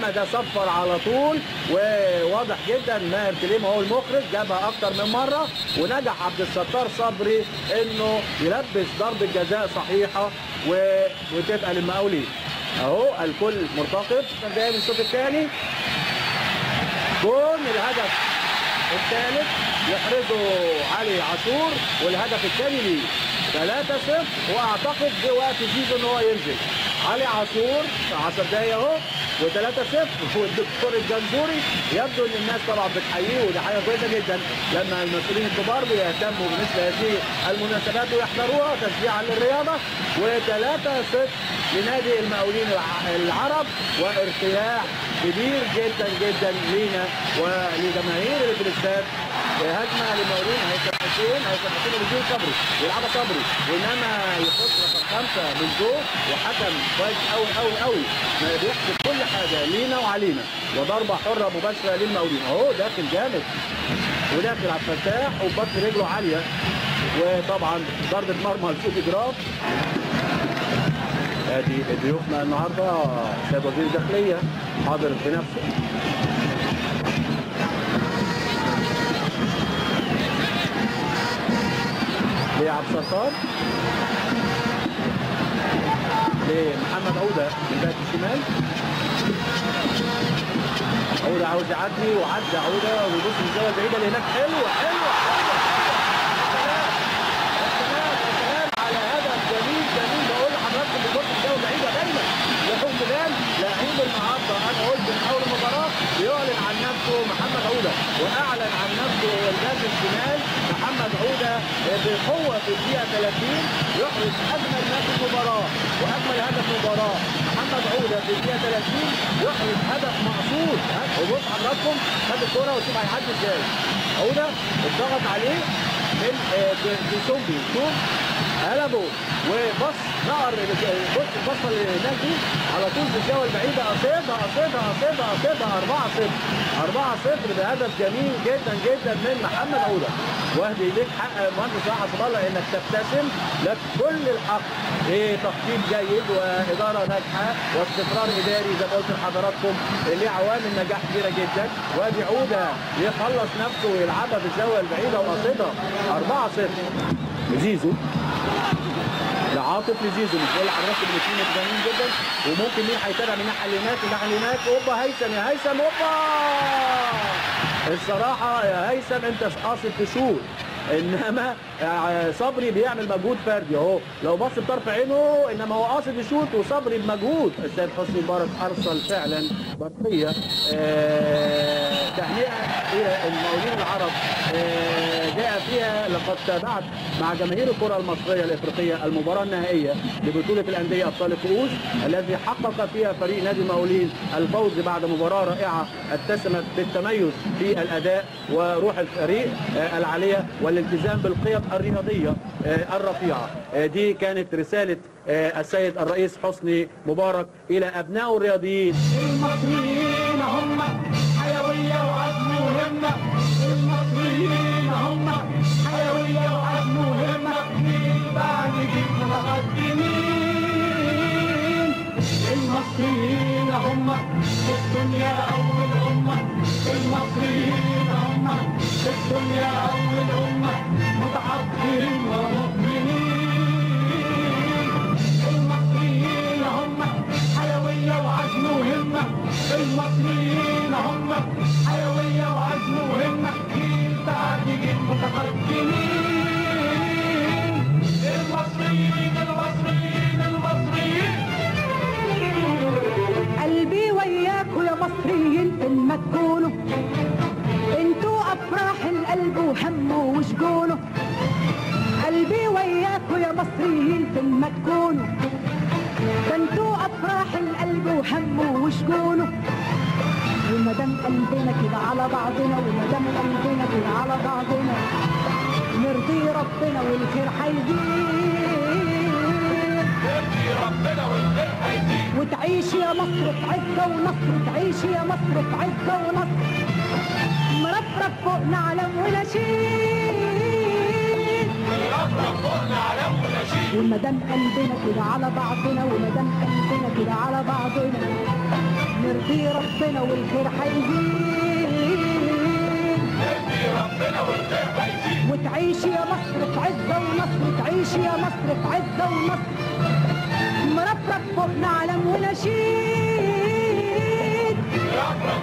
ده صفر على طول وواضح جدا ماهر كليم هو المخرج جابها اكتر من مره ونجح عبد الستار صبري انه يلبس ضربه جزاء صحيحه و... وتبقى للمقاولين اهو الكل مرتقب ده من الشوط الثاني جون الهدف الثالث يحرزه علي عاشور والهدف الثاني ليه 3-0 واعتقد جه وقت زيزو ان هو ينزل علي عاشور 10 دقايق اهو و3-0 والدكتور الجنزوري يبدو ان الناس طبعا بتحييه ودي حاجه كويسه جدا لما المسؤولين الكبار بيهتموا بمثل هذه المناسبات ويحضروها تشجيعا للرياضه و3-0 لنادي المقاولين الع- العرب وارتياح كبير جدا جدا لينا ولجماهير اللي في الاستاد هجمه للمقاولين هيثم حسين هيثم حسين وبيجيب صبري يلعبها صبري وانما يخش رقم خمسه من جو وحكم كويس قوي قوي قوي بيحسب كل حاجه لينا وعلينا وضربه حره مباشره للمقاولين اهو داخل جامد وداخل على الفتاح وبطن رجله عاليه وطبعا ضربه مرمى لسوق جراف ادي ضيوفنا النهارده سيد وزير الداخليه حاضر بنفسه لعب سرطان لمحمد عودة من باك الشمال عودة عاوز يعدي وعدى عودة ويبص من الزاوية البعيدة اللي هناك حلوة حلوة حلوة يا سلام يا سلام على هدف جميل جميل بقول لحضراتكم بيبص من الزاوية البعيدة دايما يقوم بلال لعيب النهارده انا قلت من اول المباراة بيعلن عن نفسه محمد عودة واعلن عن نفسه الباك الشمال محمد عودة بقوة في الدقيقة 30 يحرز أجمل ما في المباراة وأجمل هدف مباراة محمد عودة في الدقيقة 30 يحرز هدف مقصود وبص حضراتكم خد الكرة وشوف هيعدي ازاي عودة اتضغط عليه من آه، ب- بسومبي شوف قلبه وبص نقر بص البصه اللي هناك دي على طول في الجوله البعيده قصيدها قصيدها قصيدها قصيدها 4 0 4 0 بهدف جميل جدا جدا من محمد عوده واهدي ليك حق مهندس راح حسب الله انك تبتسم لك كل الحق ايه تخطيط جيد واداره ناجحه واستقرار اداري زي ما قلت لحضراتكم ليه عوامل نجاح كبيره جدا وادي عوده يخلص نفسه ويلعبها في الزاويه البعيده وقصيدها 4 0 زيزو لعاطف لزيزو مش بقول لحضراتكم الاثنين متجانين جدا وممكن مين هيتابع من الناحيه اللي هناك الناحيه اللي هناك اوبا هيثم يا هيثم اوبا الصراحه يا هيثم انت قاصد تشوت انما آه، صبري بيعمل مجهود فردي اهو لو بص بطرف عينه انما هو قاصد يشوت وصبري بمجهود السيد حسني مبارك ارسل فعلا برقيه آه، تهنئه الى المقاولين العرب آه، جاء فيها لقد تابعت مع جماهير الكره المصريه الافريقيه المباراه النهائيه لبطوله الانديه ابطال الكؤوس الذي حقق فيها فريق نادي المقاولين الفوز بعد مباراه رائعه اتسمت بالتميز في الاداء وروح الفريق آه، العاليه والالتزام بالقيم الرياضيه آه، الرفيعه آه، دي كانت رساله آه، السيد الرئيس حسني مبارك الى ابنائه الرياضيين المصريين هم حيوية وعزم وهمة المصريين هم حيوية وعزم وهمة جيل بعد جيل متقدمين المصريين هم في الدنيا أول أمة المصريين هم في الدنيا أول أمة متحضرين ومؤمنين المصريين هم حيوية وعزم وهمة المصريين هم حيوية وعزم وهمة جيل بعد جيل متقدمين المصريين المصريين المصريين قلبي وياكوا يا مصريين فين ما تكونوا انتوا افراح القلب وهمه وشجونه قلبي وياكوا يا مصريين فين ما تكونوا ده انتوا افراح القلب وهمه وشجونه وما دام قلبنا كده على بعضنا وما دام قلبنا كده على بعضنا نرضي ربنا والخير هيجيب وتعيش يا مصر في عزة ونصر تعيش يا مصر في عزة ونصر مرفرف فوقنا علم ونشيد فوقنا علم ونشيد وما دام قلبنا كده على بعضنا وما دام قلبنا كده على بعضنا نرضي ربنا والخير هيزيد نرضي ربنا والخير هيزيد وتعيش يا مصر في عزة ونصر تعيش يا مصر في عزة ونصر مرفرف فوقنا علم ونشيد ربنا